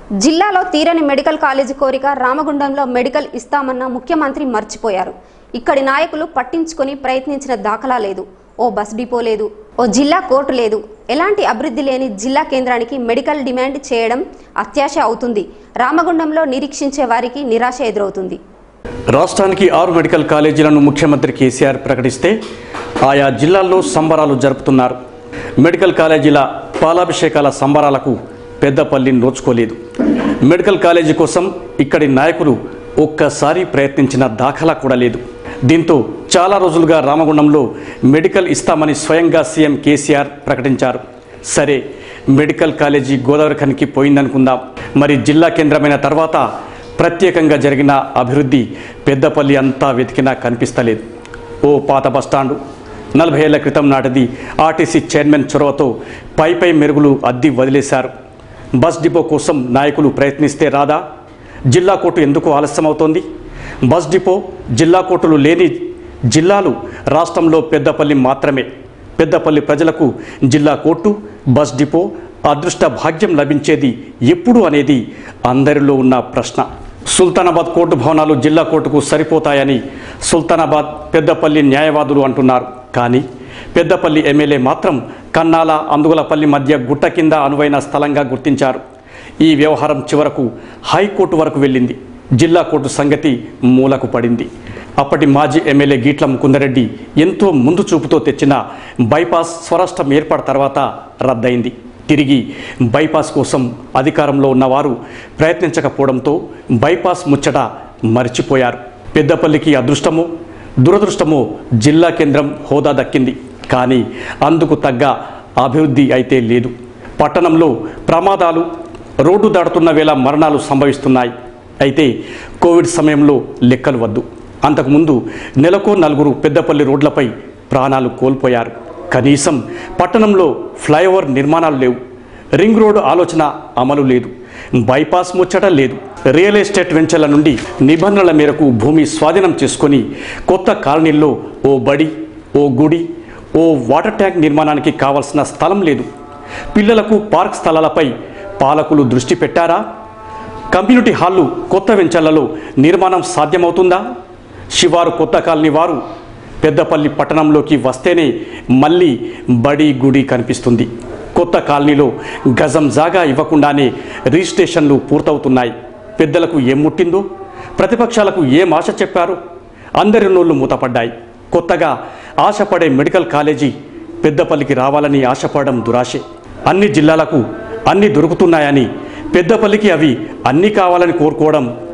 జిల్లాలో తీరని medical college కోరిక రామగుండంలో మెడికల్ ఇస్తామన్న ముఖ్యమంత్రి మర్చిపోయారు ఇక్కడి నాయకులు పట్టించుకొని ప్రయత్నించిన దాఖలా లేదు ఓ బస్ డిపో లేదు ఓ జిల్లా కోర్టు లేదు ఎలాంటి అభివృద్ధి లేని జిల్లా కేంద్రానికి మెడికల్ డిమాండ్ చేయడం అత్యాశ అవుతుంది రామగుండంలో నిరీక్షించే వారికి నిరాశ ఎదురవుతుంది రాష్ట్రానికి ఆరు మెడికల్ కాలేజీలను ముఖ్యమంత్రి కేసీఆర్ ప్రకటిస్తే ఆయా జిల్లాల్లో సంబరాలు జరుపుతున్నారు మెడికల్ కాలేజీల పాలాభిషేకాల సంబరాలకు పెద్దపల్లి నోచుకోలేదు మెడికల్ కాలేజీ కోసం ఇక్కడి నాయకులు ఒక్కసారి ప్రయత్నించిన దాఖలా కూడా లేదు దీంతో చాలా రోజులుగా రామగుండంలో మెడికల్ ఇస్తామని స్వయంగా సీఎం కేసీఆర్ ప్రకటించారు సరే మెడికల్ కాలేజీ గోదావరిఖనికి పోయిందనుకుందాం మరి జిల్లా కేంద్రమైన తర్వాత ప్రత్యేకంగా జరిగిన అభివృద్ధి పెద్దపల్లి అంతా వెతికినా కనిపిస్తలేదు ఓ పాత బస్టాండు నలభై ఏళ్ల క్రితం నాటిది ఆర్టీసీ చైర్మన్ చొరవతో పై పై మెరుగులు అద్ది వదిలేశారు బస్ డిపో కోసం నాయకులు ప్రయత్నిస్తే రాదా జిల్లా కోర్టు ఎందుకు ఆలస్యమవుతోంది బస్ డిపో జిల్లా కోర్టులు లేని జిల్లాలు రాష్ట్రంలో పెద్దపల్లి మాత్రమే పెద్దపల్లి ప్రజలకు జిల్లా కోర్టు బస్ డిపో అదృష్ట భాగ్యం లభించేది ఎప్పుడు అనేది అందరిలో ఉన్న ప్రశ్న సుల్తానాబాద్ కోర్టు భవనాలు జిల్లా కోర్టుకు సరిపోతాయని సుల్తానాబాద్ పెద్దపల్లి న్యాయవాదులు అంటున్నారు కానీ పెద్దపల్లి ఎమ్మెల్యే మాత్రం కన్నాల అందుగులపల్లి మధ్య గుట్ట కింద అనువైన స్థలంగా గుర్తించారు ఈ వ్యవహారం చివరకు హైకోర్టు వరకు వెళ్ళింది జిల్లా కోర్టు సంగతి మూలకు పడింది అప్పటి మాజీ ఎమ్మెల్యే గీట్ల ముకుందరెడ్డి ఎంతో ముందు చూపుతో తెచ్చిన బైపాస్ స్వరాష్ట్రం ఏర్పాటు తర్వాత రద్దయింది తిరిగి బైపాస్ కోసం అధికారంలో ఉన్నవారు ప్రయత్నించకపోవడంతో బైపాస్ ముచ్చట మరిచిపోయారు పెద్దపల్లికి అదృష్టమో దురదృష్టమో జిల్లా కేంద్రం హోదా దక్కింది కానీ అందుకు తగ్గ అభివృద్ధి అయితే లేదు పట్టణంలో ప్రమాదాలు రోడ్డు దాటుతున్న వేళ మరణాలు సంభవిస్తున్నాయి అయితే కోవిడ్ సమయంలో లెక్కలు వద్దు అంతకుముందు నెలకో నలుగురు పెద్దపల్లి రోడ్లపై ప్రాణాలు కోల్పోయారు కనీసం పట్టణంలో ఫ్లైఓవర్ నిర్మాణాలు లేవు రింగ్ రోడ్డు ఆలోచన అమలు లేదు బైపాస్ ముచ్చట లేదు రియల్ ఎస్టేట్ వెంచర్ల నుండి నిబంధనల మేరకు భూమి స్వాధీనం చేసుకొని కొత్త కాలనీల్లో ఓ బడి ఓ గుడి ఓ వాటర్ ట్యాంక్ నిర్మాణానికి కావలసిన స్థలం లేదు పిల్లలకు పార్క్ స్థలాలపై పాలకులు దృష్టి పెట్టారా కమ్యూనిటీ హాళ్ళు కొత్త వెంచర్లలో నిర్మాణం సాధ్యమవుతుందా శివారు కొత్త కాలనీ వారు పెద్దపల్లి పట్టణంలోకి వస్తేనే మళ్ళీ బడి గుడి కనిపిస్తుంది కొత్త కాలనీలో గజం జాగా ఇవ్వకుండానే రిజిస్ట్రేషన్లు పూర్తవుతున్నాయి పెద్దలకు ఏం ముట్టిందో ప్రతిపక్షాలకు ఏం ఆశ చెప్పారు అందరి నోళ్లు మూతపడ్డాయి కొత్తగా ఆశపడే మెడికల్ కాలేజీ పెద్దపల్లికి రావాలని ఆశపడడం దురాశే అన్ని జిల్లాలకు అన్ని దొరుకుతున్నాయని పెద్దపల్లికి అవి అన్ని కావాలని కోరుకోవడం